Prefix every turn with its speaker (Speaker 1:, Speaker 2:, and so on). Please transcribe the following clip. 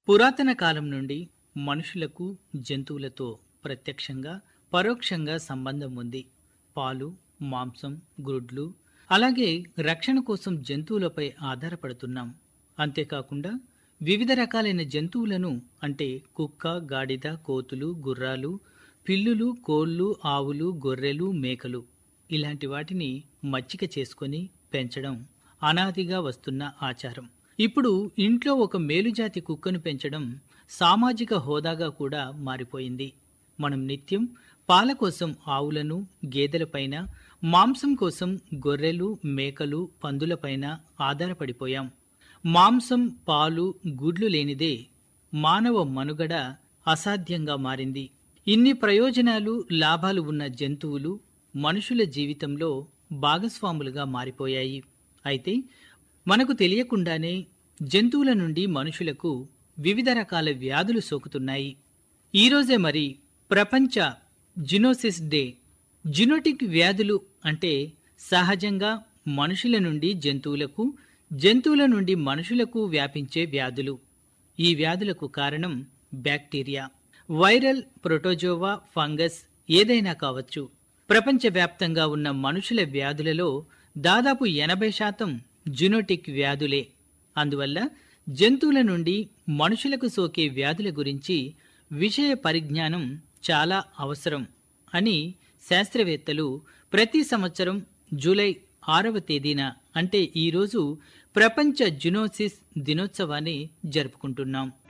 Speaker 1: పురాతన కాలం నుండి మనుషులకు జంతువులతో ప్రత్యక్షంగా పరోక్షంగా సంబంధం ఉంది పాలు మాంసం గ్రుడ్లు అలాగే రక్షణ కోసం జంతువులపై ఆధారపడుతున్నాం అంతేకాకుండా వివిధ రకాలైన జంతువులను అంటే కుక్క గాడిద కోతులు గుర్రాలు పిల్లులు కోళ్ళు ఆవులు గొర్రెలు మేకలు ఇలాంటి వాటిని మచ్చిక చేసుకొని పెంచడం అనాదిగా వస్తున్న ఆచారం ఇప్పుడు ఇంట్లో ఒక మేలుజాతి కుక్కను పెంచడం సామాజిక హోదాగా కూడా మారిపోయింది మనం నిత్యం పాల కోసం ఆవులను గేదెలపైన మాంసం కోసం గొర్రెలు మేకలు పందులపైన ఆధారపడిపోయాం మాంసం పాలు గుడ్లు లేనిదే మానవ మనుగడ అసాధ్యంగా మారింది ఇన్ని ప్రయోజనాలు లాభాలు ఉన్న జంతువులు మనుషుల జీవితంలో భాగస్వాములుగా మారిపోయాయి అయితే మనకు తెలియకుండానే జంతువుల నుండి మనుషులకు వివిధ రకాల వ్యాధులు సోకుతున్నాయి ఈరోజే మరి ప్రపంచ జినోసిస్ డే జినోటిక్ వ్యాధులు అంటే సహజంగా మనుషుల నుండి జంతువులకు జంతువుల నుండి మనుషులకు వ్యాపించే వ్యాధులు ఈ వ్యాధులకు కారణం బ్యాక్టీరియా వైరల్ ప్రోటోజోవా ఫంగస్ ఏదైనా కావచ్చు ప్రపంచవ్యాప్తంగా ఉన్న మనుషుల వ్యాధులలో దాదాపు ఎనభై శాతం జినోటిక్ వ్యాధులే అందువల్ల జంతువుల నుండి మనుషులకు సోకే వ్యాధుల గురించి విషయ పరిజ్ఞానం చాలా అవసరం అని శాస్త్రవేత్తలు ప్రతి సంవత్సరం జూలై ఆరవ తేదీన అంటే ఈరోజు ప్రపంచ జునోసిస్ దినోత్సవాన్ని జరుపుకుంటున్నాం